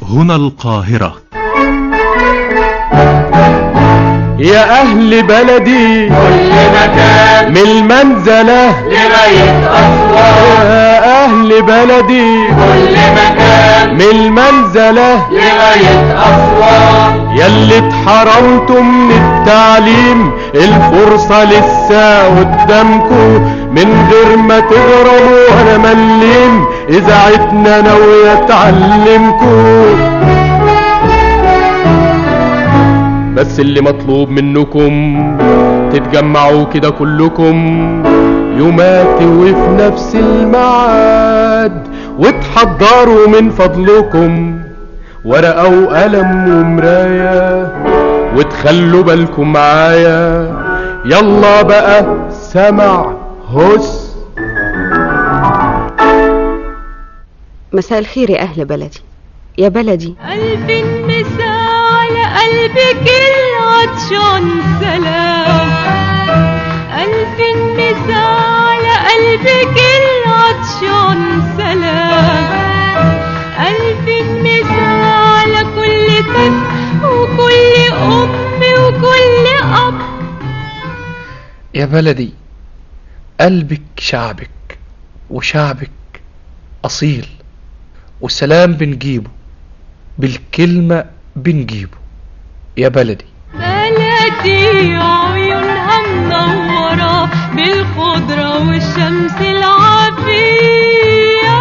هنا القاهرة يا أهل بلدي كل مكان من المنزلة لغاية أسوان يا أهل بلدي كل مكان من المنزلة لغاية أسوان ياللي اتحرمتوا من التعليم الفرصة لسه قدامكوا من غير ما تغرموا وانا مليم اذاعتنا ناوية تعلمكوا بس اللي مطلوب منكم تتجمعوا كده كلكم يومات وفي نفس الميعاد وتحضروا من فضلكم ورقة وقلم ومراية وتخلوا بالكم معايا يلا بقى سمع هس مساء الخير يا أهل بلدي يا بلدي ألف مساء على قلبي كل عطشان سلام ألف مساء على قلبي كل عطشان سلام ألف مساء على كل طفل وكل أم وكل أب يا بلدي قلبك شعبك وشعبك أصيل والسلام بنجيبه بالكلمة بنجيبه يا بلدي بلدي عيونها منورة بالخضرة والشمس العافية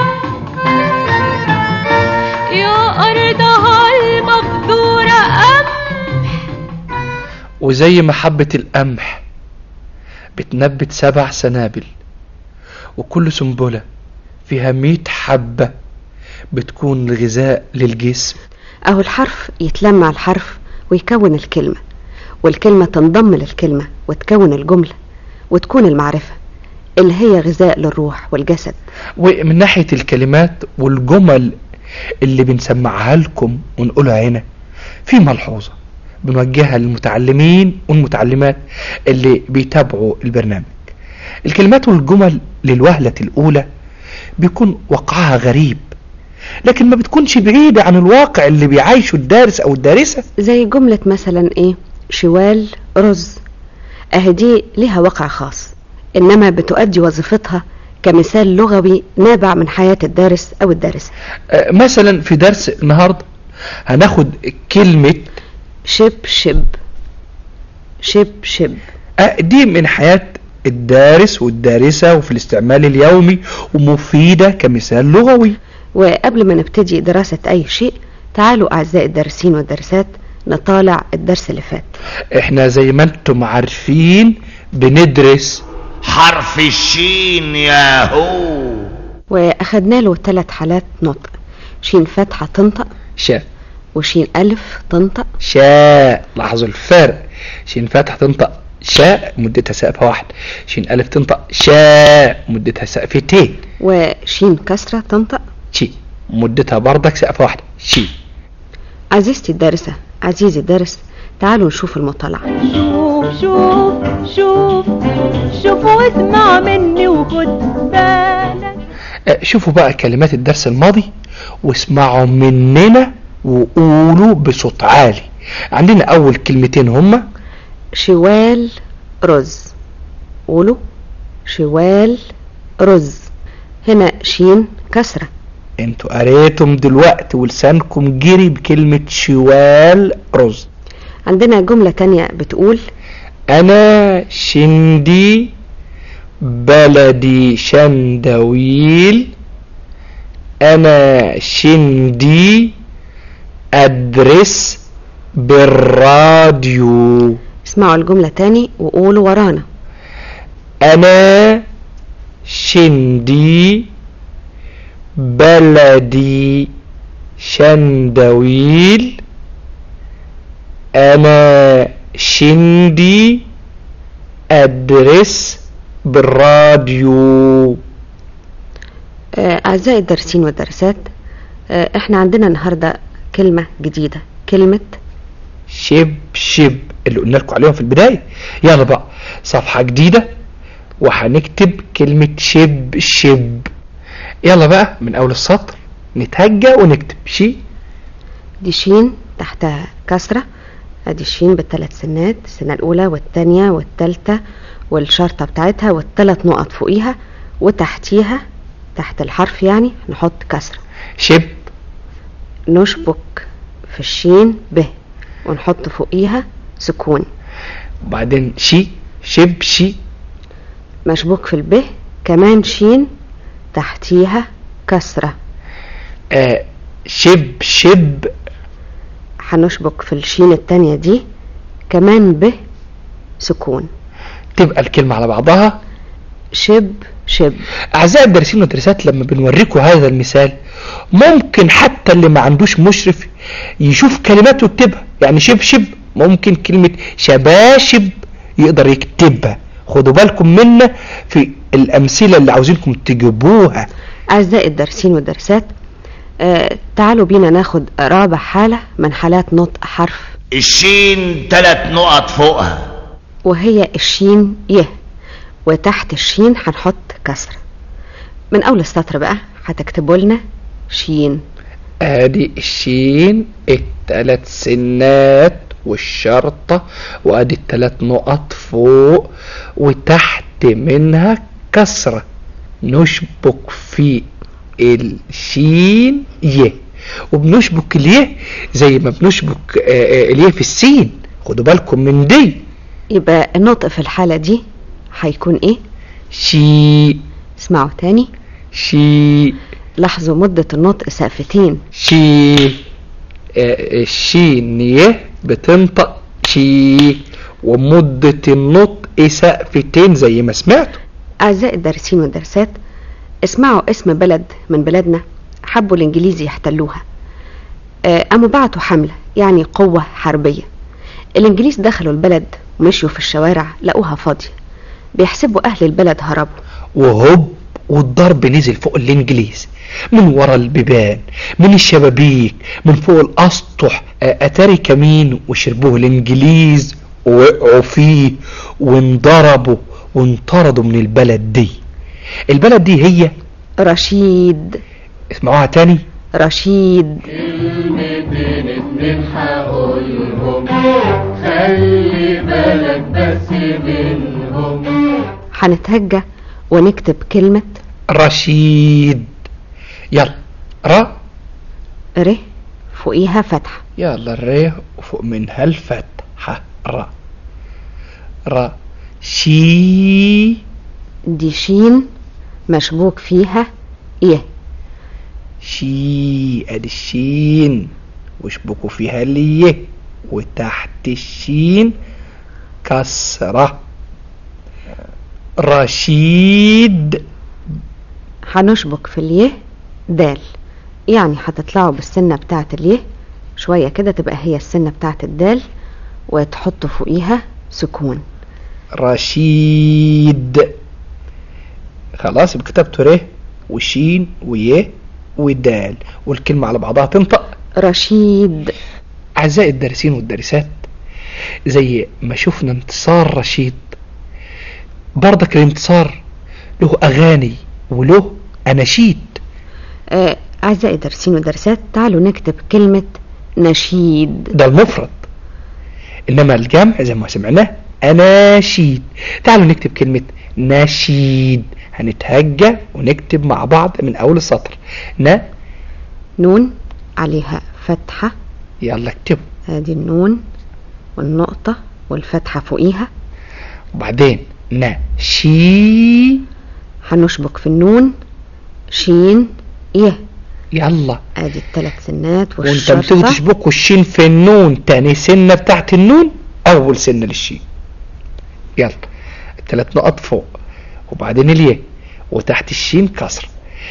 يا أرضها المقدورة قمح وزي محبة القمح بتنبت سبع سنابل وكل سنبلة فيها ميت حبة بتكون غذاء للجسم أهو الحرف يتلم على الحرف ويكون الكلمة والكلمة تنضم للكلمة وتكون الجملة وتكون المعرفة اللي هي غذاء للروح والجسد ومن ناحية الكلمات والجمل اللي بنسمعها لكم ونقولها هنا في ملحوظة بنوجهها للمتعلمين والمتعلمات اللي بيتابعوا البرنامج الكلمات والجمل للوهلة الأولى بيكون وقعها غريب لكن ما بتكونش بعيدة عن الواقع اللي بيعيشه الدارس أو الدارسة زي جملة مثلا إيه شوال رز أهي دي ليها وقع خاص إنما بتؤدي وظيفتها كمثال لغوي نابع من حياة الدارس أو الدارسة آه، مثلا في درس النهاردة هناخد كلمة شب شب شب شب آه، دي من حياة الدارس والدارسة وفي الاستعمال اليومي ومفيدة كمثال لغوي وقبل ما نبتدي دراسة أي شيء تعالوا أعزائي الدارسين والدارسات نطالع الدرس اللي فات احنا زي ما انتم عارفين بندرس حرف الشين يا هو وأخدنا له ثلاث حالات نطق شين فتحة تنطق شاء وشين ألف تنطق شاء لاحظوا الفرق شين فتحة تنطق شاء مدتها سقفة واحد شين ألف تنطق شاء مدتها سقفتين وشين كسرة تنطق شي مدتها بردك سقفة واحدة شي عزيزتي الدارسة عزيزي الدارس تعالوا نشوف المطالعة شوف شوف شوف شوف واسمع مني وخد بالك آه، شوفوا بقى كلمات الدرس الماضي واسمعوا مننا وقولوا بصوت عالي عندنا أول كلمتين هما شوال رز قولوا شوال رز هنا شين كسرة انتوا قريتم دلوقتي ولسانكم جري بكلمة شوال رز عندنا جملة تانية بتقول انا شندي بلدي شندويل انا شندي ادرس بالراديو اسمعوا الجملة تاني وقولوا ورانا انا شندي بلدي شندويل انا شندي ادرس بالراديو آه، أعزائي الدارسين والدارسات آه، احنا عندنا النهاردة كلمة جديدة كلمة شب شب اللي قلنا لكم عليهم في البداية يلا بقى صفحة جديدة وهنكتب كلمة شب شب يلا بقى من أول السطر نتهجى ونكتب شي دي شين تحتها كسرة ادي الشين بالثلاث سنات السنة الأولى والتانية والتالتة والشرطة بتاعتها والثلاث نقط فوقيها وتحتيها تحت الحرف يعني نحط كسرة شب نشبك في الشين ب ونحط فوقيها سكون وبعدين شي شب شي مشبوك في الب كمان شين تحتيها كسرة آه شب شب هنشبك في الشين التانية دي كمان ب سكون تبقى الكلمة على بعضها شب شب أعزائي الدارسين والدارسات لما بنوريكم هذا المثال ممكن حتى اللي ما عندوش مشرف يشوف كلمات ويكتبها يعني شب شب ممكن كلمة شباشب يقدر يكتبها خدوا بالكم منا في الأمثلة اللي عاوزينكم تجيبوها أعزائي الدارسين والدارسات آه تعالوا بينا ناخد رابع حالة من حالات نطق حرف الشين تلات نقط فوقها وهي الشين ي وتحت الشين هنحط كسرة من أول السطر بقى هتكتبوا لنا شين ادي الشين التلات سنات والشرطة وادي التلات نقط فوق وتحت منها كسرة نشبك في الشين ي وبنشبك اليه زي ما بنشبك آه، آه، اليه في السين خدوا بالكم من دي يبقى النطق في الحالة دي هيكون ايه شي اسمعوا تاني شي لاحظوا مدة النطق سقفتين شي آه، الشين يه بتنطق شي ومدة النطق سقفتين زي ما سمعتوا أعزائي الدارسين والدارسات اسمعوا اسم بلد من بلادنا حبوا الإنجليز يحتلوها آه، قاموا بعتوا حملة يعني قوة حربية الإنجليز دخلوا البلد ومشيوا في الشوارع لقوها فاضية بيحسبوا أهل البلد هربوا وهوب والضرب نزل فوق الانجليز من ورا البيبان من الشبابيك من فوق الاسطح آه، اتاري كمين وشربوه الانجليز ووقعوا فيه وانضربوا وانطردوا من البلد دي البلد دي هي رشيد اسمعوها تاني رشيد كلمتين اتنين هقولهم خلي بالك بس منهم هنتهجى ونكتب كلمة رشيد يلا را ر فوقيها فتحة يلا الري وفوق منها الفتحة را را شي دي شين مشبوك فيها يه شي ادي الشين واشبكوا فيها اليه وتحت الشين كسرة رشيد هنشبك في اليه دال يعني هتطلعوا بالسنة بتاعت اليه شوية كده تبقى هي السنة بتاعت الدال وتحطوا فوقيها سكون رشيد خلاص يبقى كتبت ر وشين ويه ودال والكلمة على بعضها تنطق رشيد أعزائي الدارسين والدارسات زي ما شفنا انتصار رشيد برضك الانتصار له أغاني وله أناشيد آه، أعزائي الدارسين والدارسات تعالوا نكتب كلمة نشيد ده المفرد إنما الجمع زي ما سمعناه أناشيد تعالوا نكتب كلمة نشيد هنتهجى ونكتب مع بعض من أول السطر نا نون عليها فتحة يلا اكتبوا ادي النون والنقطة والفتحة فوقيها وبعدين نا شي هنشبك في النون شين يه يلا ادي الثلاث سنات وانت بتيجي والشرطة تشبكوا الشين في النون تاني سنة بتاعت النون اول سنة للشين يلا التلات نقط فوق وبعدين اليه وتحت الشين كسر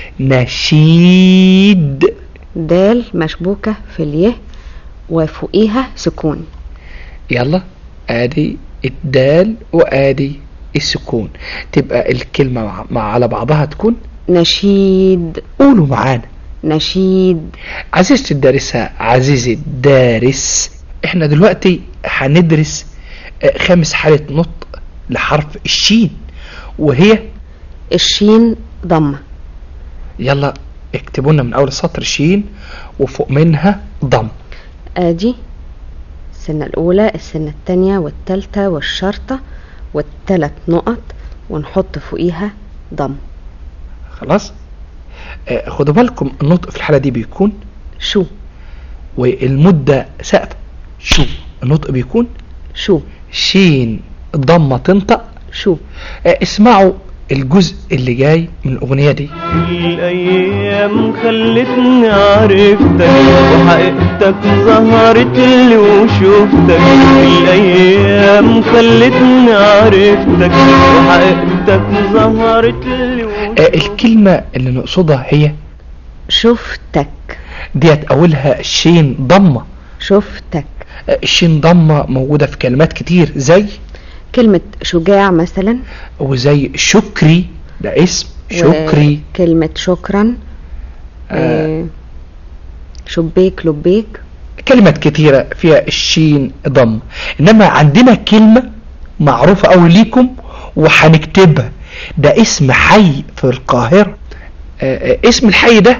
نشيد دال مشبوكة في اليه وفوقيها سكون يلا ادي الدال وادي السكون تبقى الكلمة مع, مع على بعضها تكون نشيد قولوا معانا نشيد عزيزتي الدارسة عزيزي الدارس احنا دلوقتي هندرس آه، خامس حالة نطق لحرف الشين وهي الشين ضمة يلا اكتبوا لنا من اول سطر شين وفوق منها ضم ادي السنة الاولى السنة التانية والتالتة والشرطة والتلات نقط ونحط فوقيها ضم خلاص آه، خدوا بالكم النطق في الحالة دي بيكون شو والمدة سقف شو النطق بيكون شو شين ضمة تنطق شو آه، اسمعوا الجزء اللي جاي من الأغنية دي الأيام خلتني عرفتك وحقيقتك ظهرت لي وشفتك الأيام خلتني عرفتك وحقيقتك ظهرت لي آه، وشفتك الكلمة اللي نقصدها هي شفتك ديت أولها شين ضمة شفتك آه، الشين ضمة موجودة في كلمات كتير زي كلمة شجاع مثلا وزي شكري ده اسم شكري كلمة شكرا آه. آه، شبيك لبيك كلمات كتيرة فيها الشين ضم انما عندنا كلمة معروفة اوي ليكم وهنكتبها ده اسم حي في القاهرة آه، آه، اسم الحي ده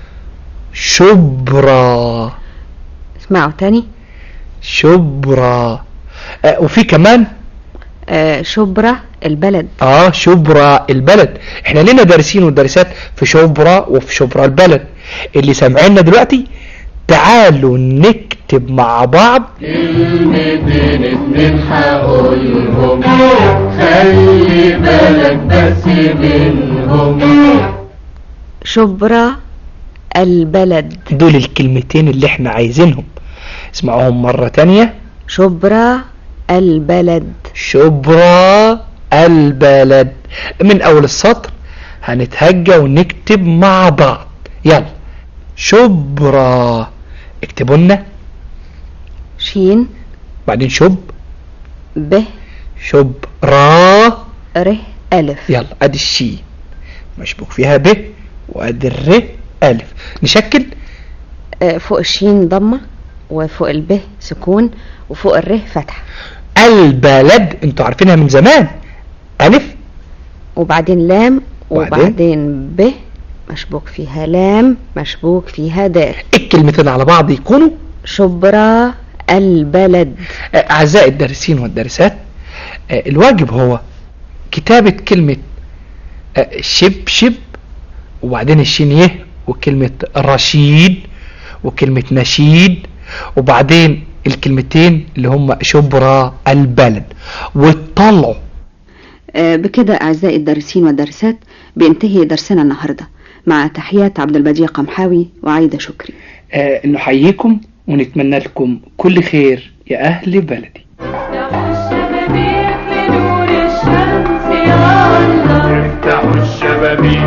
شبرا اسمعوا تاني شبرا آه، وفي كمان آه، شبرا البلد اه شبرا البلد احنا لنا دارسين ودارسات في شبرا وفي شبرا البلد اللي سامعيننا دلوقتي تعالوا نكتب مع بعض كلمتين اتنين هقولهم خلي بالك بس منهم شبرا البلد دول الكلمتين اللي احنا عايزينهم اسمعوهم مرة تانية شبرا البلد شبرا البلد من اول السطر هنتهجى ونكتب مع بعض يلا شبرا اكتبوا لنا شين بعدين شب ب شبرا ر ألف يلا ادي الشين مشبوك فيها ب وادي الر الف نشكل آه، فوق الشين ضمة وفوق الب سكون وفوق الر فتحة البلد انتوا عارفينها من زمان الف وبعدين لام وبعدين؟ وبعدين ب مشبوك فيها لام مشبوك فيها دال الكلمتين على بعض يكونوا شبرا البلد آه، أعزائي الدارسين والدارسات آه، الواجب هو كتابة كلمة آه، شبشب وبعدين الشين يه وكلمة رشيد وكلمة نشيد وبعدين الكلمتين اللي هم شبرا البلد وتطلعوا آه، بكده أعزائي الدارسين والدارسات بينتهي درسنا النهاردة مع تحيات عبد البديع قمحاوي وعايدة شكري آه، نحييكم ونتمنى لكم كل خير يا أهل بلدي افتحوا الشبابيك لنور الشمس يا الله افتحوا الشبابيك